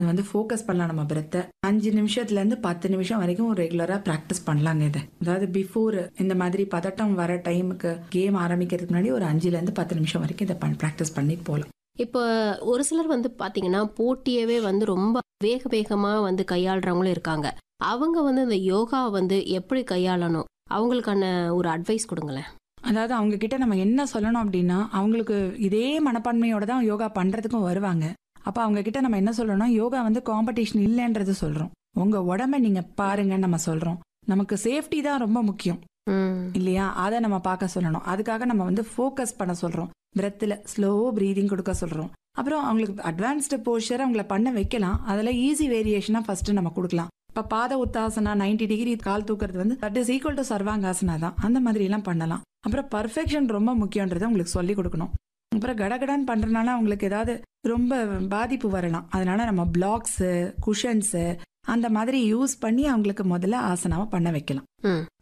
இது வந்து ஃபோக்கஸ் பண்ணலாம் நம்ம பிரெத்தை அஞ்சு நிமிஷத்துல இருந்து பத்து நிமிஷம் வரைக்கும் ரெகுலரா ப்ராக்டிஸ் பண்ணலாங்க இது அதாவது பிஃபோர் இந்த மாதிரி பதட்டம் வர டைமுக்கு கேம் ஆரம்பிக்கிறதுக்கு முன்னாடி ஒரு அஞ்சுல இருந்து பத்து நிமிஷம் வரைக்கும் இதை ப்ராக்டிஸ் பண்ணிட்டு போகலாம் இப்போ ஒரு சிலர் வந்து பாத்தீங்கன்னா போட்டியவே வந்து ரொம்ப வேக வேகமா வந்து கையாளுறவங்களும் இருக்காங்க அவங்க வந்து இந்த யோகா வந்து எப்படி கையாளணும் அவங்களுக்கான ஒரு அட்வைஸ் கொடுங்களேன் அதாவது அவங்க கிட்ட நம்ம என்ன சொல்லணும் அப்படின்னா அவங்களுக்கு இதே மனப்பான்மையோட தான் யோகா பண்றதுக்கும் வருவாங்க அப்ப அவங்க கிட்ட நம்ம என்ன சொல்லணும்னா யோகா வந்து காம்படிஷன் இல்லைன்றது சொல்றோம் உங்க உடம்ப நீங்க பாருங்கன்னு நம்ம சொல்றோம் நமக்கு சேஃப்டி தான் ரொம்ப முக்கியம் ம் இல்லையா அதை நம்ம பார்க்க சொல்லணும் அதுக்காக நம்ம வந்து ஃபோக்கஸ் பண்ண சொல்றோம் பிரெத்தில் ஸ்லோ ப்ரீதிங் கொடுக்க சொல்றோம் அப்புறம் அவங்களுக்கு அட்வான்ஸ்டு போஸ்டர் அவங்கள பண்ண வைக்கலாம் அதில் ஈஸி வேரியேஷனாக ஃபர்ஸ்ட் நம்ம கொடுக்கலாம் இப்போ பாத உத்தாசனா 90 டிகிரி கால் தூக்குறது வந்து that is equal to Sarvangasana தான் அந்த மாதிரி எல்லாம் பண்ணலாம் அப்புறம் பர்ஃபெக்ஷன் ரொம்ப முக்கியன்றதை உங்களுக்கு சொல்லி கொடுக்கணும் அப்புறம் கடகடான்னு பண்றதுனால அவங்களுக்கு ஏதாவது ரொம்ப பாதிப்பு வரலாம் அதனால நம்ம பிளாக்ஸு குஷன்ஸு அந்த மாதிரி யூஸ் பண்ணி அவங்களுக்கு முதல்ல ஆசனாவை பண்ண வைக்கலாம் ம்